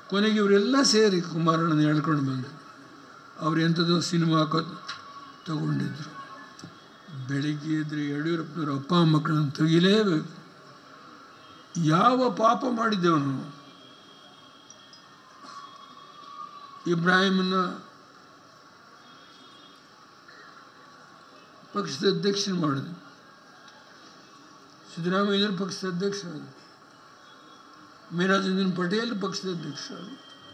ಕೊನೆಗೆ ಇವರೆಲ್ಲ ಸೇರಿ ಕುಮಾರಣ್ಣನ ಹೇಳ್ಕೊಂಡು ಬಂದರು ಅವ್ರು ಎಂಥದೋ ಸಿನಿಮಾ ಕ ತಗೊಂಡಿದ್ರು ಬೆಳಿಗ್ಗೆ ಇದ್ರೆ ಯಡಿಯೂರಪ್ಪನವ್ರ ಅಪ್ಪ ಮಕ್ಕಳನ್ನು ತೆಗಿಲೇಬೇಕು ಯಾವ ಪಾಪ ಮಾಡಿದ್ದೆವನು ಇಬ್ರಾಹಿಮನ ಪಕ್ಷದ ಅಧ್ಯಕ್ಷನ ಮಾಡಿದೆ ಸಿದ್ದರಾಮಯ್ಯರ ಪಕ್ಷದ ಅಧ್ಯಕ್ಷ ಆದ ಮೀರಾಜುದ್ದೀನ್ ಪಟೇಲ್ ಪಕ್ಷದ ಅಧ್ಯಕ್ಷ ಆದ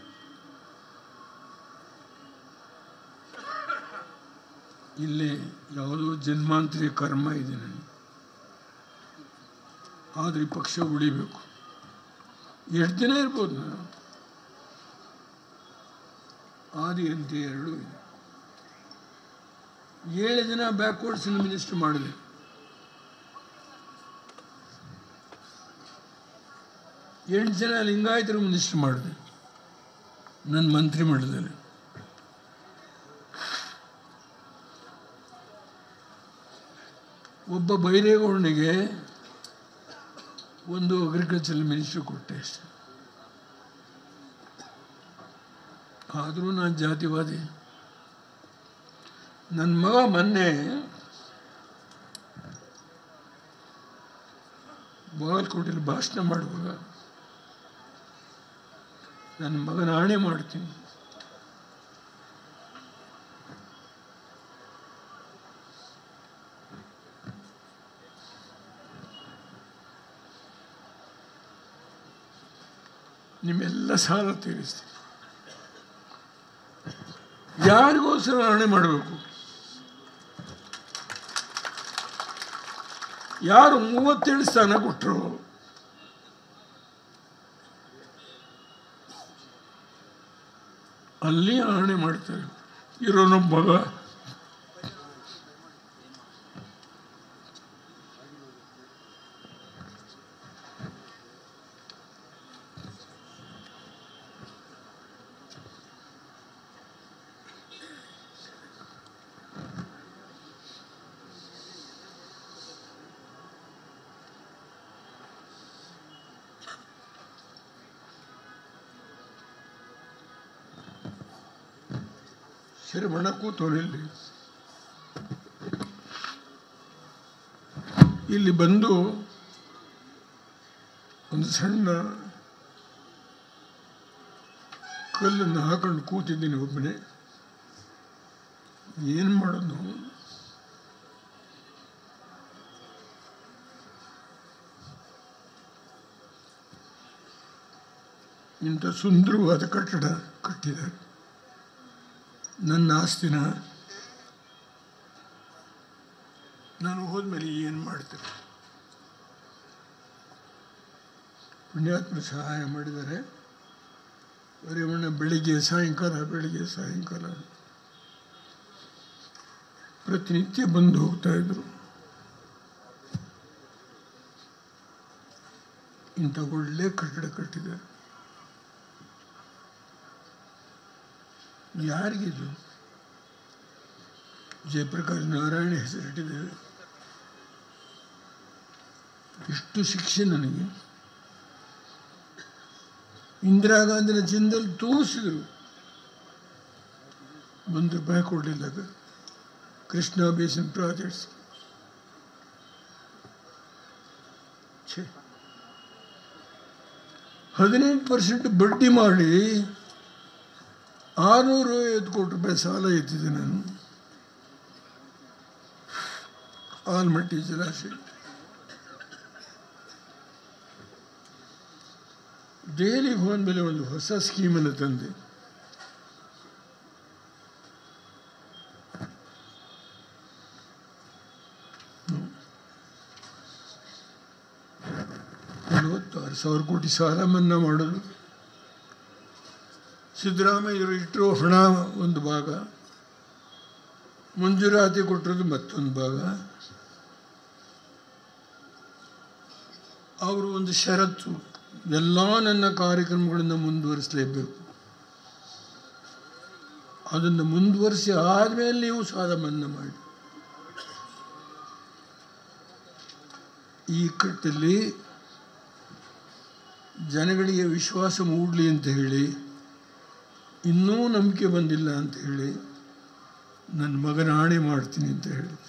ಇಲ್ಲೇ ಯಾವುದೋ ಜನ್ಮಾಂತರಿ ಕರ್ಮ ಇದೆ ನನಗೆ ಆದರೆ ಈ ಪಕ್ಷ ಉಳಿಬೇಕು ಎಷ್ಟು ದಿನ ಇರ್ಬೋದು ನಾನು ಆದಿ ಅಂತ ಎರಡು ಇದೆ ಏಳು ದಿನ ಬ್ಯಾಕ್ವರ್ಡ್ಸ್ ಮಿನಿಸ್ಟರ್ ಮಾಡಿದೆ ಎಂಟು ಜನ ಲಿಂಗಾಯತರು ಮಿನಿಸ್ಟರ್ ಮಾಡಿದೆ ನನ್ನ ಮಂತ್ರಿ ಮಂಡಲದಲ್ಲಿ ಒಬ್ಬ ಬೈರೇಗೌಡನಿಗೆ ಒಂದು ಅಗ್ರಿಕಲ್ಚರ್ ಮಿನಿಸ್ಟ್ರಿ ಕೊಟ್ಟೆ ಅಷ್ಟೆ ಆದರೂ ನಾನು ಜಾತಿವಾದಿ ನನ್ನ ಮಗ ಮೊನ್ನೆ ಬಾಗಲಕೋಟೆಯಲ್ಲಿ ಭಾಷಣ ಮಾಡುವಾಗ ನನ್ನ ಮಗನ ಆಣೆ ಮಾಡ್ತೀನಿ ನಿಮ್ಮೆಲ್ಲ ಸಾಲ ತೀರಿಸ್ತೀನಿ ಯಾರಿಗೋಸ್ಕರ ಹಣೆ ಮಾಡಬೇಕು ಯಾರು ಮೂವತ್ತೇಳು ಸ್ಥಾನ ಕೊಟ್ಟರು ಅಲ್ಲಿ ಹಣೆ ಮಾಡ್ತಾರೆ ಇರೋನು ಮಗ ಶರವಣ ಕೂತೋನಲ್ಲಿ ಇಲ್ಲಿ ಬಂದು ಒಂದು ಸಣ್ಣ ಕಲ್ಲನ್ನು ಹಾಕೊಂಡು ಕೂತಿದ್ದೀನಿ ಒಬ್ಬನೇ ಏನು ಮಾಡೋದು ಇಂಥ ಸುಂದರವಾದ ಕಟ್ಟಡ ಕಟ್ಟಿದ್ದಾರೆ ನನ್ನ ಆಸ್ತಿನ ನಾನು ಹೋದ್ಮೇಲೆ ಏನು ಮಾಡ್ತೇನೆ ಪುಣ್ಯಾತ್ಮ ಸಹಾಯ ಮಾಡಿದ್ದಾರೆ ರೇವಣ್ಣ ಬೆಳಿಗ್ಗೆ ಸಾಯಂಕಾಲ ಬೆಳಿಗ್ಗೆ ಸಾಯಂಕಾಲ ಪ್ರತಿನಿತ್ಯ ಬಂದು ಹೋಗ್ತಾ ಇದ್ರು ಇಂಥ ಒಳ್ಳೆ ಕಟ್ಟಡ ಕಟ್ಟಿದ್ದಾರೆ ಯಾರಿಗಿದು ಜಯಪ್ರಕಾಶ್ ನಾರಾಯಣ ಹೆಸರಿಟ್ಟಿದ್ದೇವೆ ಇಷ್ಟು ಶಿಕ್ಷೆ ನನಗೆ ಇಂದಿರಾ ಗಾಂಧಿನ ಚಿನ್ನದಲ್ಲಿ ತೂಸಿದ್ರು ಒಂದು ರೂಪಾಯಿ ಕೊಡಲಿಲ್ಲ ಕೃಷ್ಣ ಬೇಸಿನ್ ಪ್ರಾಜೆಕ್ಟ್ಸ್ ಛೇ ಹದಿನೆಂಟು ಪರ್ಸೆಂಟ್ ಬಡ್ಡಿ ಮಾಡಿ ಆರುನೂರು ಐವತ್ತು ಕೋಟಿ ರೂಪಾಯಿ ಸಾಲ ಎತ್ತಿದ್ದೆ ನಾನು ಆಲ್ಮಟ್ಟಿ ಜಲಾಶಯ ಡೈಲಿ ಹೋದ್ಮೇಲೆ ಒಂದು ಹೊಸ ಸ್ಕೀಮನ್ನು ತಂದೆ ನಲವತ್ತಾರು ಸಾವಿರ ಕೋಟಿ ಸಾಲ ಮನ್ನಾ ಮಾಡೋದು ಸಿದ್ದರಾಮಯ್ಯರು ಇಟ್ಟರು ಹಣ ಒಂದು ಭಾಗ ಮಂಜೂರಾತಿ ಕೊಟ್ಟಿರೋದು ಮತ್ತೊಂದು ಭಾಗ ಅವರು ಒಂದು ಷರತ್ತು ಎಲ್ಲ ನನ್ನ ಕಾರ್ಯಕ್ರಮಗಳನ್ನು ಮುಂದುವರಿಸಲೇಬೇಕು ಅದನ್ನು ಮುಂದುವರಿಸಿ ಆದಮೇಲೆ ನೀವು ಸಾಲ ಮನ್ನಾ ಮಾಡಿ ಈ ಕಟ್ಟಲ್ಲಿ ಜನಗಳಿಗೆ ವಿಶ್ವಾಸ ಮೂಡಲಿ ಅಂತ ಹೇಳಿ ಇನ್ನೂ ನಂಬಿಕೆ ಬಂದಿಲ್ಲ ಅಂತ ಹೇಳಿ ನನ್ನ ಮಗನ ಆಣೆ ಮಾಡ್ತೀನಿ ಅಂತ ಹೇಳಿದೆ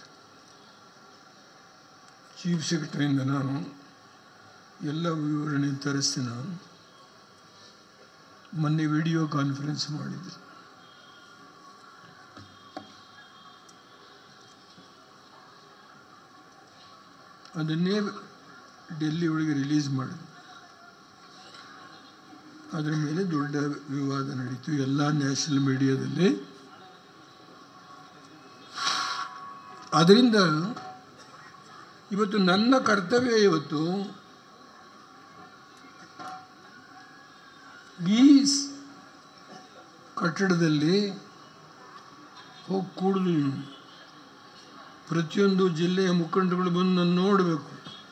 ಚೀಫ್ ಸೆಕ್ರೆಟರಿಯಿಂದ ನಾನು ಎಲ್ಲ ವಿವರಣೆ ತರಿಸಿ ನಾನು ಮೊನ್ನೆ ವಿಡಿಯೋ ಕಾನ್ಫರೆನ್ಸ್ ಮಾಡಿದ್ದೆ ಅದನ್ನೇ ಡೆಲ್ಲಿ ಒಳಗೆ ರಿಲೀಸ್ ಮಾಡಿದೆ ಅದರ ಮೇಲೆ ದೊಡ್ಡ ವಿವಾದ ನಡೀತು ಎಲ್ಲ ನ್ಯಾಷನಲ್ ಮೀಡಿಯಾದಲ್ಲಿ ಅದರಿಂದ ಇವತ್ತು ನನ್ನ ಕರ್ತವ್ಯ ಇವತ್ತು ಈ ಸ್- ಕಟ್ಟಡದಲ್ಲಿ ಹೋಗಿ ಕೂಡಲು ಪ್ರತಿಯೊಂದು ಜಿಲ್ಲೆಯ ಮುಖಂಡರುಗಳು ಬಂದು ನಾನು ನೋಡಬೇಕು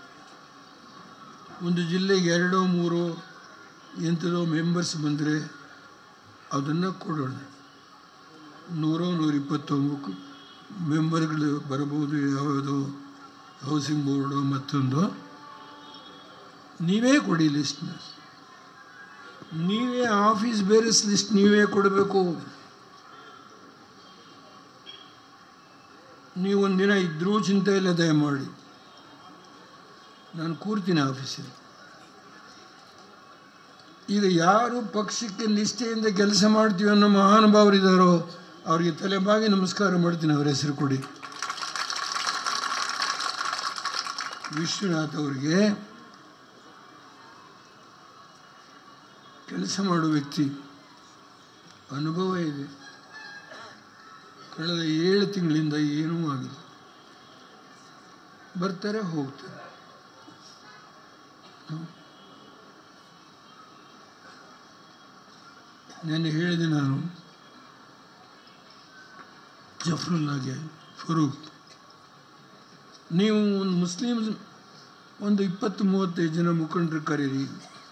ಒಂದು ಜಿಲ್ಲೆಗೆ ಎರಡೋ ಮೂರೋ ಎಂಥದೋ ಮೆಂಬರ್ಸ್ ಬಂದರೆ ಅದನ್ನು ಕೊಡೋಣ ನೂರೋ ನೂರಿಪ್ಪತ್ತು ಮುಖ ಮೆಂಬರ್ಗಳು ಬರ್ಬೋದು ಯಾವುದೋ ಹೌಸಿಂಗ್ ಬೋರ್ಡು ಮತ್ತೊಂದು ನೀವೇ ಕೊಡಿ ಲಿಸ್ಟ್ನ ನೀವೇ ಆಫೀಸ್ ಬೇರೆಸ್ ಲಿಸ್ಟ್ ನೀವೇ ಕೊಡಬೇಕು ನೀವು ಒಂದಿನ ಇದ್ರೂ ಚಿಂತೆ ಇಲ್ಲ ದಯಮಾಡಿ ನಾನು ಕೂರ್ತೀನಿ ಆಫೀಸಲ್ಲಿ ಈಗ ಯಾರು ಪಕ್ಷಕ್ಕೆ ನಿಷ್ಠೆಯಿಂದ ಕೆಲಸ ಮಾಡ್ತೀವಿ ಅನ್ನೋ ಮಹಾನುಭಾವರಿದ್ದಾರೋ ಅವರಿಗೆ ತಲೆಬಾಗಿ ನಮಸ್ಕಾರ ಮಾಡ್ತೀನಿ ಅವರ ಹೆಸರು ಕೊಡಿ ವಿಶ್ವನಾಥ್ ಅವರಿಗೆ ಕೆಲಸ ಮಾಡುವ ವ್ಯಕ್ತಿ ಅನುಭವ ಇದೆ ಕಳೆದ ಏಳು ತಿಂಗಳಿಂದ ಏನೂ ಆಗಿಲ್ಲ ಬರ್ತಾರೆ ಹೋಗ್ತಾರೆ ನೆನ್ನೆ ಹೇಳಿದೆ ನಾನು ಜಫರುಲ್ಲಾಗೆ ಫರೂಕ್ ನೀವು ಒಂದು ಮುಸ್ಲಿಂ ಒಂದು ಇಪ್ಪತ್ತು ಮೂವತ್ತೈದು ಜನ ಮುಖಂಡರು ಕರೀರಿ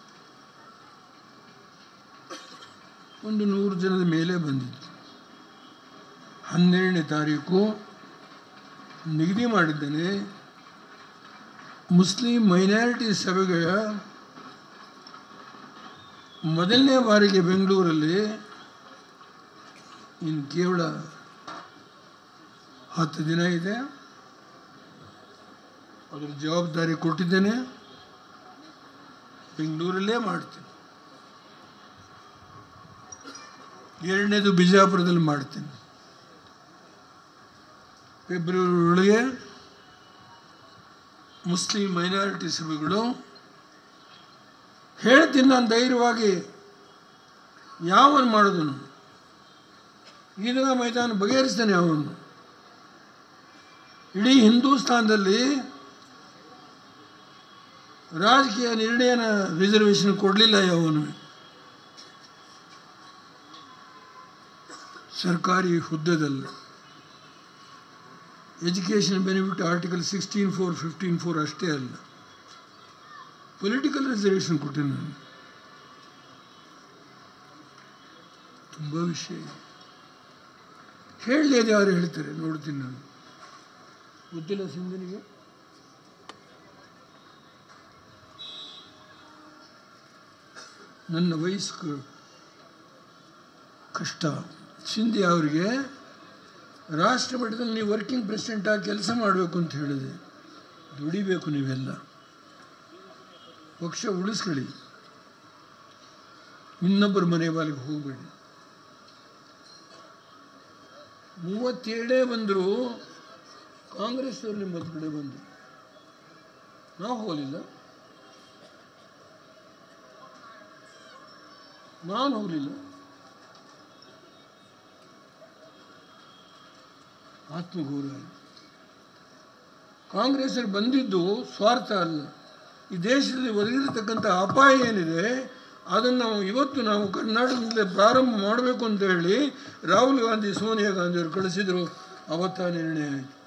ಒಂದು ನೂರು ಜನದ ಮೇಲೆ ಬಂದಿತ್ತು ಹನ್ನೆರಡನೇ ತಾರೀಕು ನಿಗದಿ ಮಾಡಿದ್ದೇನೆ ಮುಸ್ಲಿಂ ಮೈನಾರಿಟಿ ಸಭೆಗಳ ಮೊದಲನೇ ಬಾರಿಗೆ ಬೆಂಗಳೂರಲ್ಲಿ ಇನ್ನು ಕೇವಲ ಹತ್ತು ದಿನ ಇದೆ ಅದರ ಜವಾಬ್ದಾರಿ ಕೊಟ್ಟಿದ್ದೇನೆ ಬೆಂಗಳೂರಲ್ಲೇ ಮಾಡ್ತೀನಿ ಎರಡನೇದು ಬಿಜಾಪುರದಲ್ಲಿ ಮಾಡ್ತೀನಿ ಫೆಬ್ರವರಿ ಒಳಗೆ ಮುಸ್ಲಿಂ ಮೈನಾರಿಟಿ ಸಭೆಗಳು ಹೇಳ್ತೀನಿ ನಾನು ಧೈರ್ಯವಾಗಿ ಯಾವನು ಮಾಡೋದನು ಈದಗಾ ಮೈದಾನ ಬಗೆಹರಿಸ್ತಾನೆ ಅವನು ಇಡೀ ಹಿಂದೂಸ್ತಾನದಲ್ಲಿ ರಾಜಕೀಯ ನಿರ್ಣಯನ ರಿಸರ್ವೇಷನ್ ಕೊಡಲಿಲ್ಲ ಯಾವನು ಸರ್ಕಾರಿ ಹುದ್ದೆದಲ್ಲ education benefit article sixteen four fifteen four ಅಷ್ಟೇ ಅಲ್ಲ ಪೊಲಿಟಿಕಲ್ ರಿಸರ್ವೇಷನ್ ಕೊಟ್ಟೆ ನಾನು ತುಂಬ ವಿಷಯ ಇದೆ. ಹೇಳಲಿ ಅದು ಯಾರು ಹೇಳ್ತಾರೆ ನೋಡ್ತೀನಿ ನಾನು ಗೊತ್ತಿಲ್ಲ ಸಿಂಧನಿಗೆ ನನ್ನ ವಯಸ್ಸು ಕಷ್ಟ ಸಿಂಧಿ ಅವರಿಗೆ ರಾಷ್ಟ್ರ ಮಟ್ಟದಲ್ಲಿ ನೀವು ವರ್ಕಿಂಗ್ ಪ್ರೆಸಿಡೆಂಟ್ ಆಗಿ ಕೆಲಸ ಮಾಡಬೇಕು ಅಂತ ಹೇಳಿದೆ ದುಡಿಬೇಕು ನೀವೆಲ್ಲ ಪಕ್ಷ ಉಳಿಸ್ಕೊಳ್ಳಿ ಇನ್ನೊಬ್ಬರ ಮನೆ ಬಾಲಿಗೆ ಹೋಗಬೇಡಿ ಮೂವತ್ತೇಳೇ ಬಂದರು ಕಾಂಗ್ರೆಸ್ನವ್ರು ನಿಮ್ಮ ಕಡೆ ಬಂದರು ನಾವು ಹೋಗಲಿಲ್ಲ ನಾನು ಹೋಗಲಿಲ್ಲ ಆತ್ಮಗೌರವ ಕಾಂಗ್ರೆಸ್ಸಲ್ಲಿ ಬಂದಿದ್ದು ಸ್ವಾರ್ಥ ಅಲ್ಲ ಈ ದೇಶದಲ್ಲಿ ಒದಗಿರತಕ್ಕಂಥ ಅಪಾಯ ಏನಿದೆ ಅದನ್ನು ನಾವು ಇವತ್ತು ನಾವು ಕರ್ನಾಟಕದಲ್ಲೇ ಪ್ರಾರಂಭ ಮಾಡಬೇಕು ಅಂತ ಹೇಳಿ ರಾಹುಲ್ ಗಾಂಧಿ ಸೋನಿಯಾ ಗಾಂಧಿಯವರು ಕಳಿಸಿದರು ಅವತ್ತ ನಿರ್ಣಯ ಆಯಿತು